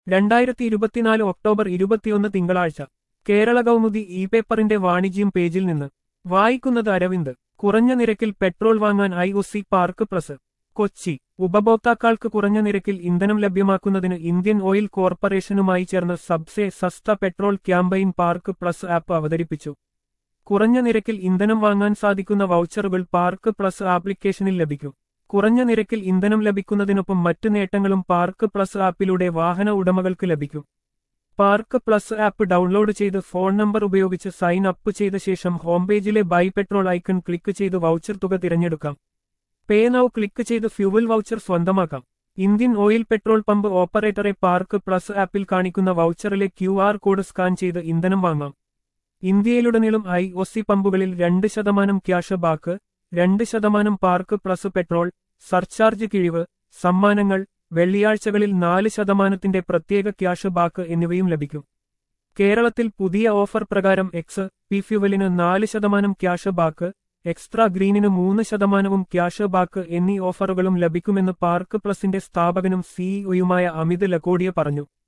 രണ്ടായിരത്തി ഇരുപത്തിനാല് ഒക്ടോബർ ഇരുപത്തിയൊന്ന് തിങ്കളാഴ്ച കേരള കൗമുദി ഇ പേപ്പറിന്റെ വാണിജ്യം പേജിൽ നിന്ന് വായിക്കുന്നത് അരവിന്ദ് കുറഞ്ഞ നിരക്കിൽ പെട്രോൾ വാങ്ങാൻ I O C park plus Kochi ഉപഭോക്താക്കൾക്ക് കുറഞ്ഞ നിരക്കിൽ ഇന്ധനം ലഭ്യമാക്കുന്നതിന് ഇന്ത്യൻ ഓയിൽ കോർപ്പറേഷനുമായി ചേർന്ന് സബ്സെ സസ്ത petrol campaign park plus app അവതരിപ്പിച്ചു കുറഞ്ഞ നിരക്കിൽ ഇന്ധനം വാങ്ങാൻ സാധിക്കുന്ന വൗച്ചറുകൾ പാർക്ക് പ്ലസ് ആപ്ലിക്കേഷനിൽ ലഭിക്കും കുറഞ്ഞ നിരക്കിൽ ഇന്ധനം ലഭിക്കുന്നതിനൊപ്പം മറ്റു നേട്ടങ്ങളും പാർക്ക് പ്ലസ് ആപ്പിലൂടെ വാഹന ഉടമകൾക്ക് ലഭിക്കും പാർക്ക് പ്ലസ് ആപ്പ് ഡൗൺലോഡ് ചെയ്ത് ഫോൺ നമ്പർ ഉപയോഗിച്ച് സൈൻ അപ്പ് ചെയ്ത ശേഷം ഹോം പേജിലെ ബൈ പെട്രോൾ ഐക്കൺ ക്ലിക്ക് ചെയ്ത് വൗച്ചർ തുക തിരഞ്ഞെടുക്കാം പേ നൗ ക്ലിക്ക് ചെയ്ത് ഫ്യൂവൽ വൗച്ചർ സ്വന്തമാക്കാം ഇന്ത്യൻ ഓയിൽ പെട്രോൾ പമ്പ് ഓപ്പറേറ്ററെ പാർക്ക് പ്ലസ് ആപ്പിൽ കാണിക്കുന്ന വൗച്ചറിലെ ക്യു ആർ കോഡ് സ്കാൻ ചെയ്ത് ഇന്ധനം വാങ്ങാം ഇന്ത്യയിലുടനീളം ഐ ഒ സി പമ്പുകളിൽ രണ്ട് ശതമാനം ക്യാഷ് ബാക്ക് രണ്ട് ശതമാനം പാർക്ക് പ്ലസ് പെട്രോൾ സർചാർജ് കിഴിവ് സമ്മാനങ്ങൾ വെള്ളിയാഴ്ചകളിൽ നാല് ശതമാനത്തിന്റെ പ്രത്യേക ക്യാഷ് ബാക്ക് എന്നിവയും ലഭിക്കും കേരളത്തിൽ പുതിയ ഓഫർ പ്രകാരം എക്സ് പി ഫ്യുവലിന് നാല് ശതമാനം ക്യാഷ് ബാക്ക് എക്സ്ട്രാ ഗ്രീനിന് മൂന്ന് ശതമാനവും ക്യാഷ് ബാക്ക് എന്നീ ഓഫറുകളും ലഭിക്കുമെന്ന് പാർക്ക് പ്ലസിന്റെ സ്ഥാപകനും സിഇഒയുമായ അമിത് ലക്കോഡിയ പറഞ്ഞു